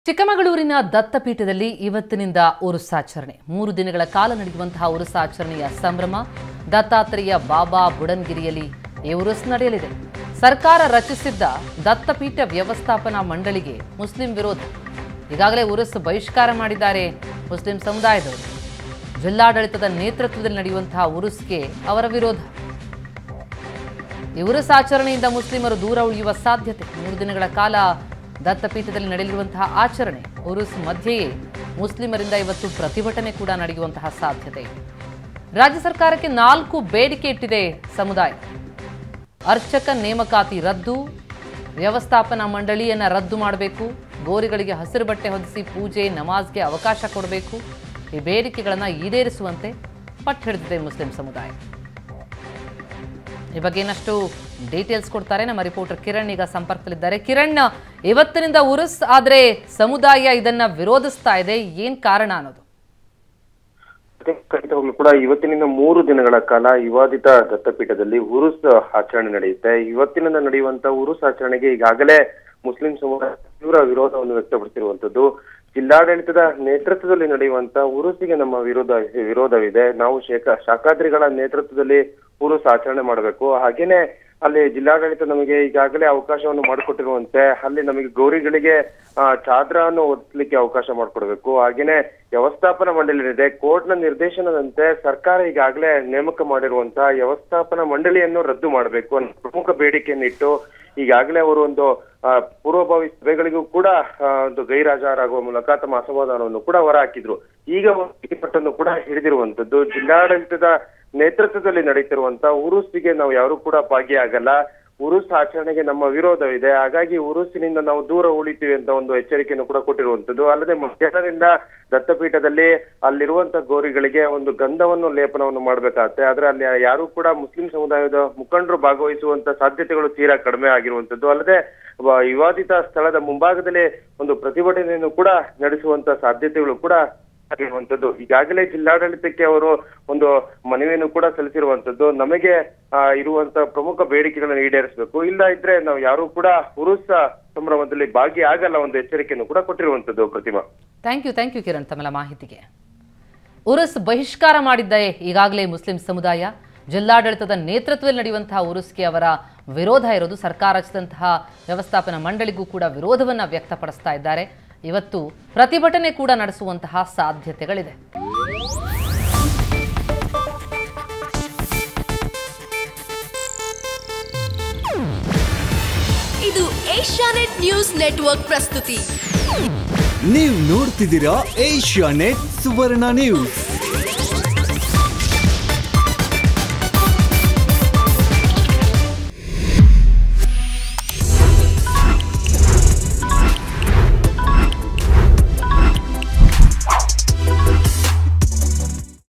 ಚಿಕ್ಕಮಗಳೂರಿನ ದತ್ತಪೀಠದಲ್ಲಿ ಇವತ್ತಿನಿಂದ ಉರುಸಾಚರಣೆ ಮೂರು ದಿನಗಳ ಕಾಲ ನಡೆಯುವಂತಹ ಉರುಸಾಚರಣೆಯ ಸಂಭ್ರಮ ದತ್ತಾತ್ರೇಯ ಬಾಬಾ ಬುಡನ್ಗಿರಿಯಲ್ಲಿ ಈ ಉರುಸ್ ನಡೆಯಲಿದೆ ಸರ್ಕಾರ ರಚಿಸಿದ್ದ ದತ್ತಪೀಠ ವ್ಯವಸ್ಥಾಪನಾ ಮಂಡಳಿಗೆ ಮುಸ್ಲಿಂ ವಿರೋಧ ಈಗಾಗಲೇ ಉರುಸ್ ಬಹಿಷ್ಕಾರ ಮಾಡಿದ್ದಾರೆ ಮುಸ್ಲಿಂ ಸಮುದಾಯದವರು ಜಿಲ್ಲಾಡಳಿತದ ನೇತೃತ್ವದಲ್ಲಿ ನಡೆಯುವಂತಹ ಉರುಸ್ಗೆ ಅವರ ವಿರೋಧ ಈ ಉರುಸ್ ಆಚರಣೆಯಿಂದ ಮುಸ್ಲಿಮರು ದೂರ ಉಳಿಯುವ ಸಾಧ್ಯತೆ ಮೂರು ದಿನಗಳ ಕಾಲ ದತ್ತಪೀಠದಲ್ಲಿ ನಡೆಯಲಿರುವಂತಹ ಆಚರಣೆ ಉರುಸ್ ಮಧ್ಯೆಯೇ ಮುಸ್ಲಿಮರಿಂದ ಇವತ್ತು ಪ್ರತಿಭಟನೆ ಕೂಡ ನಡೆಯುವಂತಹ ಸಾಧ್ಯತೆ ಇದೆ ರಾಜ್ಯ ಸರ್ಕಾರಕ್ಕೆ ನಾಲ್ಕು ಬೇಡಿಕೆ ಇಟ್ಟಿದೆ ಸಮುದಾಯ ಅರ್ಚಕ ನೇಮಕಾತಿ ರದ್ದು ವ್ಯವಸ್ಥಾಪನಾ ಮಂಡಳಿಯನ್ನು ರದ್ದು ಮಾಡಬೇಕು ಗೋರಿಗಳಿಗೆ ಹಸಿರು ಬಟ್ಟೆ ಹೊದಿಸಿ ಪೂಜೆ ನಮಾಜ್ಗೆ ಅವಕಾಶ ಕೊಡಬೇಕು ಈ ಬೇಡಿಕೆಗಳನ್ನು ಈಡೇರಿಸುವಂತೆ ಪಟ್ಟು ಹಿಡಿದಿದೆ ಮುಸ್ಲಿಂ ಸಮುದಾಯ ಈ ಬಗ್ಗೆ ಇನ್ನಷ್ಟು ಡೀಟೇಲ್ಸ್ ಕೊಡ್ತಾರೆ ನಮ್ಮ ರಿಪೋರ್ಟರ್ ಕಿರಣ್ ಈಗ ಸಂಪರ್ಕದಲ್ಲಿದ್ದಾರೆ ಕಿರಣ್ ಇವತ್ತಿನಿಂದ ಉರುಸ್ ಆದ್ರೆ ಸಮುದಾಯ ಇದನ್ನ ವಿರೋಧಿಸ್ತಾ ಇದೆ ಏನ್ ಕಾರಣ ಅನ್ನೋದು ಮತ್ತೆ ಖಂಡಿತವಾಗ್ಲೂ ಕೂಡ ಇವತ್ತಿನಿಂದ ಮೂರು ದಿನಗಳ ಕಾಲ ವಿವಾದಿತ ದತ್ತಪೀಠದಲ್ಲಿ ಉರುಸ್ ಆಚರಣೆ ನಡೆಯುತ್ತೆ ಇವತ್ತಿನಿಂದ ನಡೆಯುವಂತ ಉರುಸ್ ಆಚರಣೆಗೆ ಈಗಾಗಲೇ ಮುಸ್ಲಿಂ ಸಮುದಾಯ ತೀವ್ರ ವಿರೋಧವನ್ನು ವ್ಯಕ್ತಪಡಿಸಿರುವಂತದ್ದು ಜಿಲ್ಲಾಡಳಿತದ ನೇತೃತ್ವದಲ್ಲಿ ನಡೆಯುವಂತ ಉರುಸಿಗೆ ನಮ್ಮ ವಿರೋಧ ವಿರೋಧವಿದೆ ನಾವು ಶೇಖ ಶಾಖಾದ್ರಿಗಳ ನೇತೃತ್ವದಲ್ಲಿ ಉರುಸ್ ಆಚರಣೆ ಮಾಡಬೇಕು ಹಾಗೇನೆ ಅಲ್ಲಿ ಜಿಲ್ಲಾಡಳಿತ ನಮಗೆ ಈಗಾಗಲೇ ಅವಕಾಶವನ್ನು ಮಾಡಿಕೊಟ್ಟಿರುವಂತೆ ಅಲ್ಲಿ ನಮಗೆ ಗೌರಿಗಳಿಗೆ ಆ, ಚಾದ್ರವನ್ನು ಒದಿಸ್ಲಿಕ್ಕೆ ಅವಕಾಶ ಮಾಡಿಕೊಡ್ಬೇಕು ಹಾಗೇನೆ ವ್ಯವಸ್ಥಾಪನಾ ಮಂಡಳಿ ಇದೆ ಕೋರ್ಟ್ನ ನಿರ್ದೇಶನದಂತೆ ಸರ್ಕಾರ ಈಗಾಗಲೇ ನೇಮಕ ಮಾಡಿರುವಂತಹ ವ್ಯವಸ್ಥಾಪನಾ ಮಂಡಳಿಯನ್ನು ರದ್ದು ಮಾಡಬೇಕು ಅನ್ನೋ ಪ್ರಮುಖ ಬೇಡಿಕೆಯನ್ನು ಇಟ್ಟು ಈಗಾಗಲೇ ಅವರು ಒಂದು ಆ, ಪೂರ್ವಭಾವಿ ಸಭೆಗಳಿಗೂ ಕೂಡ ಆ, ಒಂದು ಗೈರಾಜಾರಾಗುವ ಮೂಲಕ ತಮ್ಮ ಅಸಮಾಧಾನವನ್ನು ಕೂಡ ಹೊರಹಾಕಿದ್ರು ಈಗ ಒಂದು ಬಿಗಿಪಟ್ಟನ್ನು ಕೂಡ ಹಿಡಿದಿರುವಂತದ್ದು ಜಿಲ್ಲಾಡಳಿತದ ನೇತೃತ್ವದಲ್ಲಿ ನಡೀತಿರುವಂತ ಉರುಸಿಗೆ ನಾವು ಯಾರು ಕೂಡ ಭಾಗಿಯಾಗಲ್ಲ ಉರುಸ್ ಆಚರಣೆಗೆ ನಮ್ಮ ವಿರೋಧವಿದೆ ಹಾಗಾಗಿ ಉರುಸಿನಿಂದ ನಾವು ದೂರ ಉಳಿತೀವಿ ಅಂತ ಒಂದು ಎಚ್ಚರಿಕೆಯನ್ನು ಕೂಡ ಕೊಟ್ಟಿರುವಂತದ್ದು ಅಲ್ಲದೆ ಮಧ್ಯಾಹ್ನದಿಂದ ದತ್ತಪೀಠದಲ್ಲಿ ಅಲ್ಲಿರುವಂತ ಗೋರಿಗಳಿಗೆ ಒಂದು ಗಂಧವನ್ನು ಲೇಪನವನ್ನು ಮಾಡ್ಬೇಕಾಗತ್ತೆ ಆದ್ರೆ ಅಲ್ಲಿ ಯಾರು ಕೂಡ ಮುಸ್ಲಿಂ ಸಮುದಾಯದ ಮುಖಂಡರು ಭಾಗವಹಿಸುವಂತ ಸಾಧ್ಯತೆಗಳು ತೀರಾ ಕಡಿಮೆ ಆಗಿರುವಂತದ್ದು ಅಲ್ಲದೆ ವ- ವಿವಾದಿತ ಸ್ಥಳದ ಮುಂಭಾಗದಲ್ಲಿ ಒಂದು ಪ್ರತಿಭಟನೆಯನ್ನು ಕೂಡ ನಡೆಸುವಂತ ಸಾಧ್ಯತೆಗಳು ಕೂಡ ಆಗಿರುವಂತದ್ದು ಈಗಾಗಲೇ ಜಿಲ್ಲಾಡಳಿತಕ್ಕೆ ಅವರು ಒಂದು ಮನವಿಯನ್ನು ಕೂಡ ಸಲ್ಲಿಸಿರುವಂತದ್ದು ನಮಗೆ ಆ, ಇರುವಂತ ಪ್ರಮುಖ ಬೇಡಿಕೆಗಳನ್ನು ಈಡೇರಿಸಬೇಕು ಇಲ್ಲ ಇದ್ರೆ ನಾವು ಯಾರು ಕೂಡ ಉರುಸ ಸಂಭ್ರಮದಲ್ಲಿ ಭಾಗಿಯಾಗಲ್ಲ ಒಂದು ಎಚ್ಚರಿಕೆಯನ್ನು ಕೂಡ ಕೊಟ್ಟಿರುವಂತದ್ದು Pratima thank you thank you Kiran ತಮ್ಮೆಲ್ಲ ಮಾಹಿತಿಗೆ ಉರುಸ್ ಬಹಿಷ್ಕಾರ ಮಾಡಿದ್ದೆ ಈಗಾಗಲೇ ಮುಸ್ಲಿಂ ಸಮುದಾಯ ಜಿಲ್ಲಾಡಳಿತದ ನೇತೃತ್ವದಲ್ಲಿ ನಡೆಯುವಂತಹ ಉರುಸ್ಗೆ ಅವರ ವಿರೋಧ ಇರೋದು ಸರ್ಕಾರ ರಚಿಸಿದಂತಹ ವ್ಯವಸ್ಥಾಪನಾ ಮಂಡಳಿಗೂ ಕೂಡ ವಿರೋಧವನ್ನ ವ್ಯಕ್ತಪಡಿಸ್ತಾ ಇದ್ದಾರೆ ಇವತ್ತು ಪ್ರತಿಭಟನೆ ಕೂಡ ನಡೆಸುವಂತಹ ಸಾಧ್ಯತೆಗಳಿದೆ ಇದು ಏಷ್ಯಾನೆಟ್ ನ್ಯೂಸ್ ನೆಟ್ವರ್ಕ್ ಪ್ರಸ್ತುತಿ ನೀವು ನೋಡ್ತಿದ್ದೀರಾ ಏಷ್ಯಾ ನೆಟ್ ಸುವರ್ಣ ನ್ಯೂಸ್